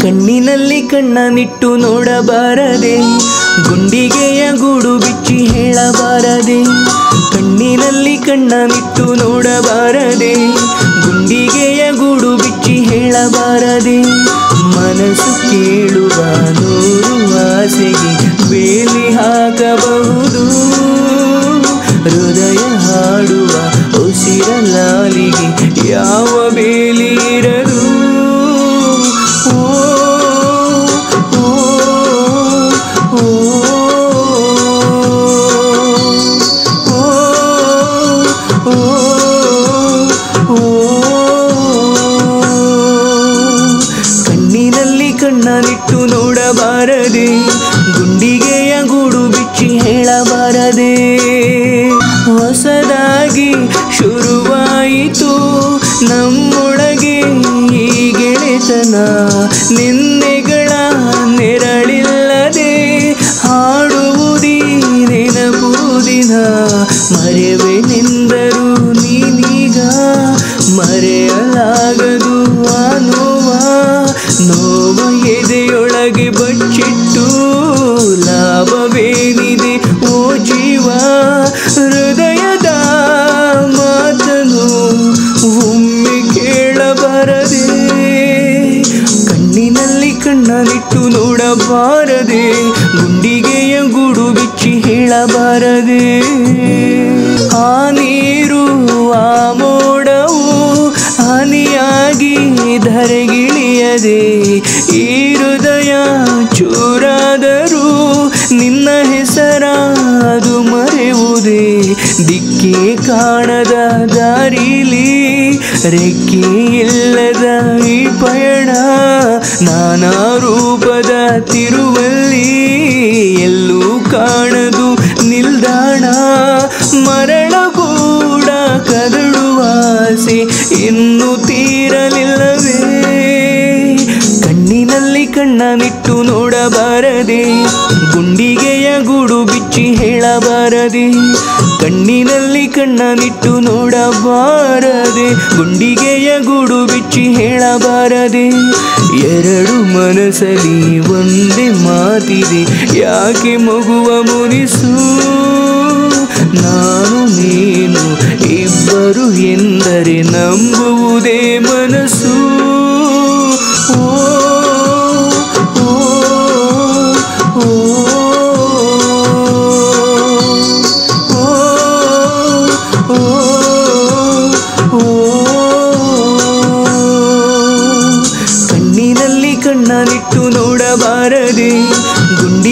ಕಣ್ಣಿನಲ್ಲಿ ಕಣ್ಣನಿಟ್ಟು ನೋಡಬಾರದೆ ಗುಂಡಿಗೆಯ ಗೂಡು ಬಿಚ್ಚಿ ಹೇಳಬಾರದೆ ಕಣ್ಣಿನಲ್ಲಿ ಕಣ್ಣನಿಟ್ಟು ನೋಡಬಾರದೆ ಗುಂಡಿಗೆಯ ಗೂಡು ಬಿಚ್ಚಿ ಹೇಳಬಾರದೆ ಮನಸ್ಸು ಕೇಳುವ ನೂರು ಆಸೆಗೆ ಬೇಲಿ ಹಾಕಬಹುದು ಹೃದಯ ಹಾಡುವ ಉಸಿರ ಲಾಲಿಗೆ ಯಾವ ಬೇಲಿ ಇರದು ಓ ಓ ಓ ಓ ಓ ಕಣ್ಣಿನಲ್ಲಿ ಕಣ್ಣನಿಟ್ಟು ನೋಡಬಾರದೆ ಗುಂಡಿಗೆಯ ಗೂಡು ಬಿಚ್ಚಿ ಹೇಳಬಾರದೆ ಹೊಸದಾಗಿ ಶುರುವಾಯಿತು ನಮ್ಮೊಳಗೆ ಈ ಗೆಳೆತನ ನಿನ್ನೆಗಳ ನೆರಳಿಲ್ಲದೆ ಹಾಡುವುದೀ ನೆನಪುದಿನ ಮರೆವೆ ನಿಂದರು ನೀನೀಗ ಮರೆಯಲಾಗದು ಆ ನೋವ ನೋವ ಎದೆಯೊಳಗೆ ಬಚ್ಚಿಟ್ಟು ಲಾಭವೇನಿದೆ ಓ ಜೀವ ಹೃದಯದ ಮಾತನು ಒಮ್ಮೆ ಕೇಳಬಾರದೆ ಕಣ್ಣಿನಲ್ಲಿ ಕಣ್ಣನಿಟ್ಟು ನೋಡಬಾರದೆ ಗುಂಡಿಗೆಯ ಗೂಡು ಬಿಚ್ಚಿ ಹೇಳಬಾರದೆ ಆ ನೀರು ಆ ಮೋಡವು ಹನಿಯಾಗಿ ಧರೆಗಿಳಿಯದೆ ಈ ಹೃದಯ ಚೂರಾದರೂ ನಿನ್ನ ಹೆಸರ ಅದು ಮರೆಯುವುದೇ ದಿಕ್ಕೇ ಕಾಣದ ದಾರಿಲಿ ರೆಕ್ಕೆ ಇಲ್ಲದ ಈ ಪಯಣ ನಾನಾ ರೂಪದ ತಿರುವಲ್ಲಿ ಎಲ್ಲೂ ಕಾಣದು ನಿಲ್ದಾಣ ಮರಳ ಕೂಡ ಕದಡುವ ಆಸೆ ಇನ್ನು ತೀರಲಿಲ್ಲವೇ ಕಣ್ಣಿನಲ್ಲಿ ಕಣ್ಣನಿಟ್ಟು ನೋಡಬಾರದೆ ಗುಂಡಿಗೆಯ ಗೂಡು ಬಿಚ್ಚಿ ಹೇಳಬಾರದೆ ಕಣ್ಣಿನಲ್ಲಿ ಕಣ್ಣನಿಟ್ಟು ನೋಡಬಾರದೆ ಗುಂಡಿಗೆಯ ಗೂಡು ಬಿಚ್ಚಿ ಹೇಳಬಾರದೆ ಎರಡು ಮನಸ್ಸಲ್ಲಿ ಒಂದೇ ಮಾತಿದೆ ಯಾಕೆ ಮಗುವ ಮುನಿಸು ನಾನು ನೀನು ಇಬ್ಬರು ಎಂದರೆ ನಂಬುವುದೇ ಮನಸ್ಸು ಓ ಓ ಓ ಓ ಓ ಕಣ್ಣಿನಲ್ಲಿ ಕಣ್ಣನಿಟ್ಟು ನೋಡಬಾರದೆ ಗುಂಡಿ